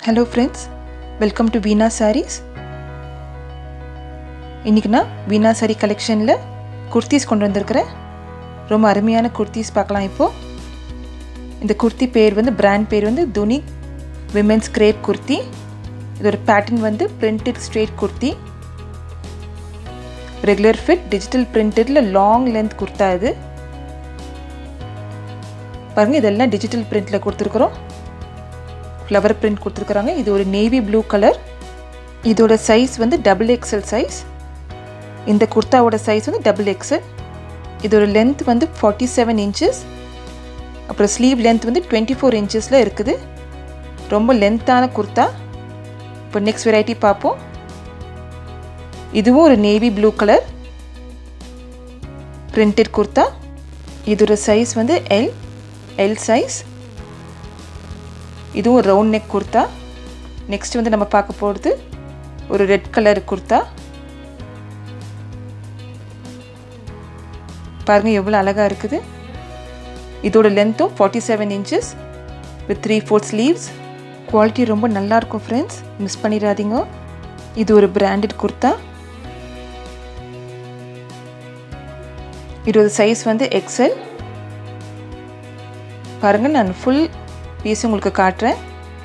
hello friends welcome to Veena sarees இன்றைக்கி நான் வீணா sorry கலெக்ஷனில் குர்த்திஸ் கொண்டு வந்திருக்கிறேன் ரொம்ப அருமையான குர்த்திஸ் பார்க்கலாம் இப்போது இந்த குர்த்தி பேர் வந்து பிராண்ட் பேர் வந்து துனி விமென்ஸ் கிரேப் குர்த்தி இதோட பேட்டர்ன் வந்து printed straight kurti regular fit digital பிரிண்டடில் லாங் லென்த் குர்த்தா இது பாருங்கள் இதெல்லாம் டிஜிட்டல் பிரிண்டில் கொடுத்துருக்குறோம் ஃப்ளவர் பிரிண்ட் கொடுத்துருக்குறாங்க இது ஒரு நேவி ப்ளூ கலர் இதோட சைஸ் வந்து டபுள் எக்ஸல் சைஸ் இந்த குர்த்தாவோட சைஸ் வந்து டபுள் எக்ஸல் இதோட லென்த் வந்து ஃபார்ட்டி செவன் இன்ச்சஸ் அப்புறம் ஸ்லீவ் லென்த் வந்து டுவெண்ட்டி ஃபோர் இன்ச்சஸில் இருக்குது ரொம்ப லென்த்தான குர்த்தா இப்போ நெக்ஸ்ட் வெரைட்டி பார்ப்போம் இதுவும் ஒரு navy blue colour printed kurta இதோட சைஸ் வந்து எல் எல் சைஸ் இதுவும் ரவுண்ட் நெக் குர்த்தா நெக்ஸ்ட் வந்து நம்ம பார்க்க போகிறது ஒரு ரெட் கலர் குர்த்தா பாருங்கள் எவ்வளோ அழகாக இருக்குது இதோட லென்த்தும் forty seven inches with three fourth sleeves quality ரொம்ப நல்லாயிருக்கும் ஃப்ரெண்ட்ஸ் மிஸ் பண்ணிடாதீங்க இது ஒரு பிராண்டட் குர்த்தா இதோட சைஸ் வந்து எக்ஸல் பாருங்கள் நான் ஃபுல் பீஸ் உங்களுக்கு காட்டுறேன்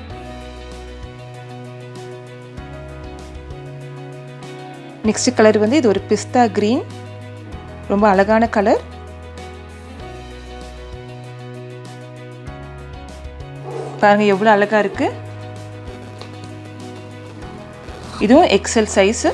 நெக்ஸ்ட் கலர் வந்து இது ஒரு பிஸ்தா க்ரீன் ரொம்ப அழகான கலர் பாருங்க எவ்வளோ அழகாக இருக்கு இதுவும் எக்ஸல் சைஸு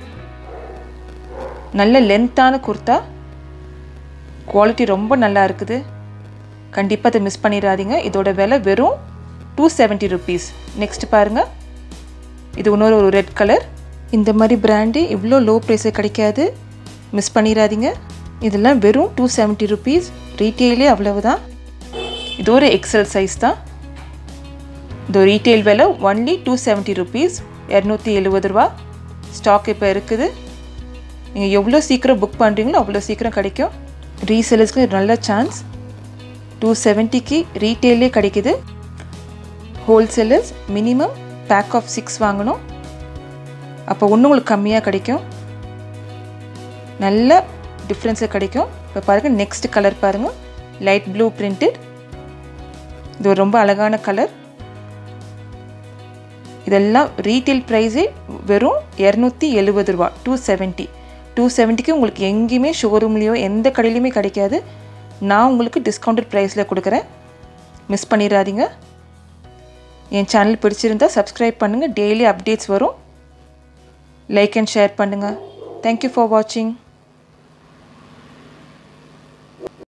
நல்ல லென்த்தான குர்த்தா குவாலிட்டி ரொம்ப நல்லா இருக்குது கண்டிப்பாக அதை மிஸ் பண்ணிடாதீங்க இதோட விலை வெறும் டூ செவன்ட்டி ருபீஸ் நெக்ஸ்ட் பாருங்கள் இது இன்னொரு ஒரு ரெட் கலர் இந்த மாதிரி பிராண்டு இவ்வளோ லோ ப்ரைஸில் கிடைக்காது மிஸ் பண்ணிடாதீங்க இதெல்லாம் வெறும் டூ செவன்ட்டி ருபீஸ் ரீட்டெயிலே அவ்வளவு தான் இது ஒரு எக்ஸல் சைஸ் தான் இந்த ரீட்டெயில் விலை ஒன்லி டூ செவன்ட்டி ருபீஸ் இரநூத்தி எழுபது ரூபா ஸ்டாக் இப்போ இருக்குது நீங்கள் எவ்வளோ சீக்கிரம் புக் பண்ணுறீங்களோ அவ்வளோ சீக்கிரம் கிடைக்கும் ரீசேலர்ஸ்க்கு நல்ல சான்ஸ் டூ செவன்ட்டிக்கு ரீட்டெயிலே கிடைக்குது wholesalers minimum pack of six வாங்கணும் அப்போ ஒன்று உங்களுக்கு கம்மியாக கிடைக்கும் நல்ல டிஃப்ரென்ஸில் கிடைக்கும் இப்போ பாருங்கள் நெக்ஸ்ட் கலர் பாருங்கள் லைட் ப்ளூ பிரிண்டட் இது ஒரு ரொம்ப அழகான கலர் இதெல்லாம் ரீட்டெயில் ப்ரைஸே வெறும் இரநூத்தி எழுபது ரூபா டூ செவன்ட்டி டூ செவன்ட்டிக்கு உங்களுக்கு எங்கேயுமே ஷோரூம்லேயோ எந்த கடையிலையுமே கிடைக்காது நான் உங்களுக்கு டிஸ்கவுண்டட் ப்ரைஸில் கொடுக்குறேன் மிஸ் பண்ணிடாதீங்க என் சேனல் பிடிச்சிருந்தா சப்ஸ்கிரைப் பண்ணுங்கள் டெய்லி அப்டேட்ஸ் வரும் லைக் அண்ட் ஷேர் பண்ணுங்கள் தேங்க்யூ ஃபார் வாட்சிங்